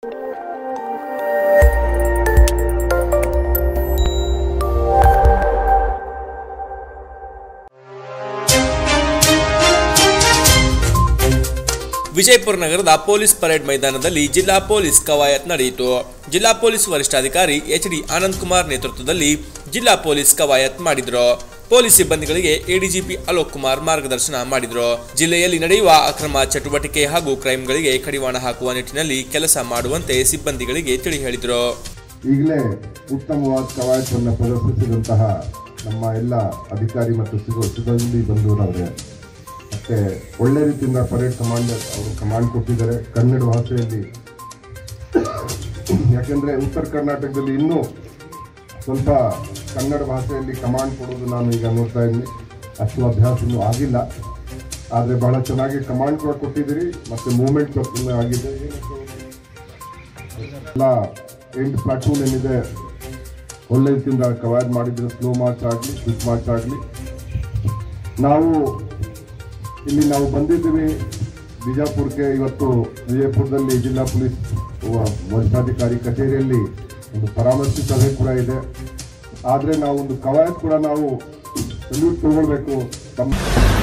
ವಿಜಯಪುರ ನಗರದ police parade ಮೈದಾನದಲ್ಲಿ ಜಿಲ್ಲಾ ಪೊಲೀಸ್ ಕವಾಯತ್ ನಡೆಯಿತು ಜಿಲ್ಲಾ ಪೊಲೀಸ್ ವರಿಷ್ಠಾಧಿಕಾರಿ ಎಚ್ ಡಿ ಆನಂದ್ ಕುಮಾರ್ ನೇತೃತ್ವದಲ್ಲಿ ಜಿಲ್ಲಾ ಪೊಲೀಸ್ ಕವಾಯತ್ ಮಾಡಿದ್ರು ಪೊಲೀಸ್ ಸಿಬ್ಬಂದಿಗಳಿಗೆ ಎಡಿಜಿಪಿ ಅಲೋಕ್ ಕುಮಾರ್ ಮಾರ್ಗದರ್ಶನ ಮಾಡಿದ್ರು ಜಿಲ್ಲೆಯಲ್ಲಿ ನಡೆಯುವ ಅಕ್ರಮ ಚಟುವಟಿಕೆ ಹಾಗೂ ಕ್ರೈಮ್ಗಳಿಗೆ ಕಡಿವಾಣ ಹಾಕುವ ನಿಟ್ಟಿನಲ್ಲಿ ಕೆಲಸ ಮಾಡುವಂತೆ ಸಿಬ್ಬಂದಿಗಳಿಗೆ ತಿಳಿ ಹೇಳಿದ್ರು ಈಗಲೇ ಉತ್ತಮವಾದ ಕವಾಯತನ್ನು ಪ್ರದರ್ಶಿಸಿದಂತಹ ನಮ್ಮ ಎಲ್ಲ ಅಧಿಕಾರಿ ಮತ್ತು ಸಿಬ್ಬ ಸಿಬ್ಬಂದಿ ಬಂಧುರವರೇ ಮತ್ತೆ ಒಳ್ಳೆ ರೀತಿಯಿಂದ ಪರೇಡ್ ಕಮಾಂಡರ್ ಅವರು ಕಮಾಂಡ್ ಕೊಟ್ಟಿದ್ದಾರೆ ಕನ್ನಡ ಭಾಷೆಯಲ್ಲಿ ಯಾಕೆಂದ್ರೆ ಉತ್ತರ ಕರ್ನಾಟಕದಲ್ಲಿ ಇನ್ನೂ ಸ್ವಲ್ಪ ಕನ್ನಡ ಭಾಷೆಯಲ್ಲಿ ಕಮಾಂಡ್ ಕೊಡೋದು ನಾನು ಈಗ ನೋಡ್ತಾ ಇದ್ದೀನಿ ಅಷ್ಟು ಅಭ್ಯಾಸ ಇನ್ನೂ ಆಗಿಲ್ಲ ಆದರೆ ಬಹಳ ಚೆನ್ನಾಗಿ ಕಮಾಂಡ್ ಕೂಡ ಕೊಟ್ಟಿದ್ದೀರಿ ಮತ್ತೆ ಮೂವ್ಮೆಂಟ್ ಆಗಿದೆ ಎಲ್ಲ ಎಂಟು ಪ್ಲಾಟೂನ್ ಏನಿದೆ ಒಳ್ಳೆ ರೀತಿಯಿಂದ ಕವರ್ ಮಾಡಿದ್ರೆ ಸ್ಲೋ ಮಾರ್ಚ್ ಆಗಲಿ ಕ್ವಿಕ್ ಮಾರ್ಚ್ ಆಗಲಿ ನಾವು ಇಲ್ಲಿ ನಾವು ಬಂದಿದ್ದೀವಿ ಬಿಜಾಪುರಕ್ಕೆ ಇವತ್ತು ವಿಜಯಪುರದಲ್ಲಿ ಜಿಲ್ಲಾ ಪೊಲೀಸ್ ವ- ವರಿಷ್ಠಾಧಿಕಾರಿ ಕಚೇರಿಯಲ್ಲಿ ಒಂದು ಪರಾಮರ್ಶೆ ಸಭೆ ಕೂಡ ಇದೆ ಆದರೆ ನಾವು ಒಂದು ಕವಾಯತ್ ಕೂಡ ನಾವು ಸಲ್ಯೂಟ್ ತಗೊಳ್ಬೇಕು ತಮ್ಮ